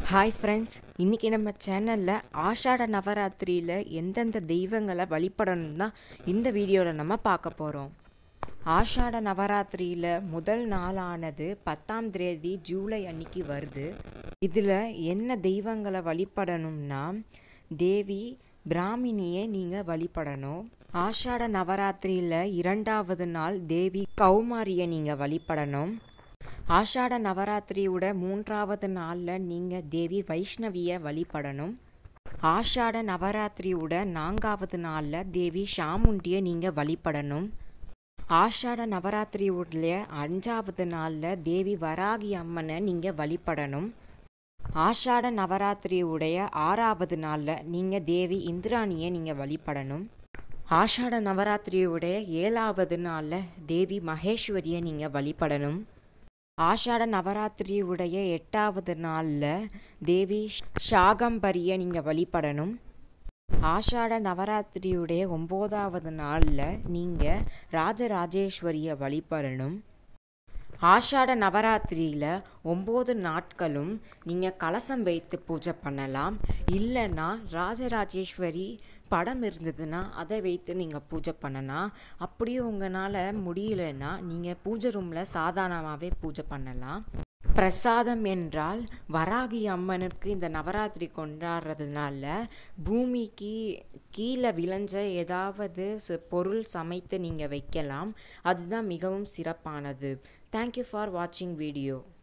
hi friends இன்றைக்கி நம்ம சேனலில் ஆஷாட நவராத்திரியில் எந்தெந்த தெய்வங்களை வழிபடணும் தான் இந்த வீடியோவில் நம்ம பார்க்க போகிறோம் ஆஷாட நவராத்திரியில் முதல் நாளானது பத்தாம் தேதி ஜூலை அன்னைக்கு வருது இதில் என்ன தெய்வங்களை வழிபடணும்னா தேவி பிராமினியை நீங்கள் வழிபடணும் ஆஷாட நவராத்திரியில் இரண்டாவது நாள் தேவி கௌமாரியை நீங்கள் வழிபடணும் ஆஷாட நவராத்திரியோட மூன்றாவது நாளில் நீங்கள் தேவி வைஷ்ணவியை வழிபடணும் ஆஷாட நவராத்திரியோட நான்காவது நாளில் தேவி ஷாமுண்டியை நீங்கள் வழிபடணும் ஆஷாட நவராத்திரியோட அஞ்சாவது நாளில் தேவி வராகி அம்மனை நீங்கள் வழிபடணும் ஆஷாட நவராத்திரியுடைய ஆறாவது நாளில் நீங்கள் தேவி இந்திராணியை நீங்கள் வழிபடணும் ஆஷாட நவராத்திரியுடைய ஏழாவது நாளில் தேவி மகேஸ்வரியை நீங்கள் வழிபடணும் ஆஷாட நவராத்திரியுடைய எட்டாவது நாளில் தேவி ஷாகம்பரியை நீங்கள் வழிபடணும் ஆஷாட நவராத்திரியுடைய ஒம்போதாவது நாளில் நீங்கள் ராஜராஜேஸ்வரியை வழிபடணும் ஆஷாட நவராத்திரியில் ஒம்பது நாட்களும் நீங்கள் கலசம் வைத்து பூஜை பண்ணலாம் இல்லைன்னா ராஜராஜேஸ்வரி படம் இருந்ததுன்னா அதை வைத்து நீங்கள் பூஜை பண்ணலாம் அப்படியும் உங்களால் முடியலன்னா நீங்கள் பூஜை ரூமில் சாதாரணமாகவே பூஜை பண்ணலாம் பிரசாதம் என்றால் வராகி அம்மனுக்கு இந்த நவராத்திரி கொண்டாடுறதுனால பூமிக்கு கீழே விளைஞ்ச ஏதாவது ச- பொருள் சமைத்து நீங்கள் வைக்கலாம் அதுதான் மிகவும் சிறப்பானது தேங்க்யூ ஃபார் வாட்சிங் வீடியோ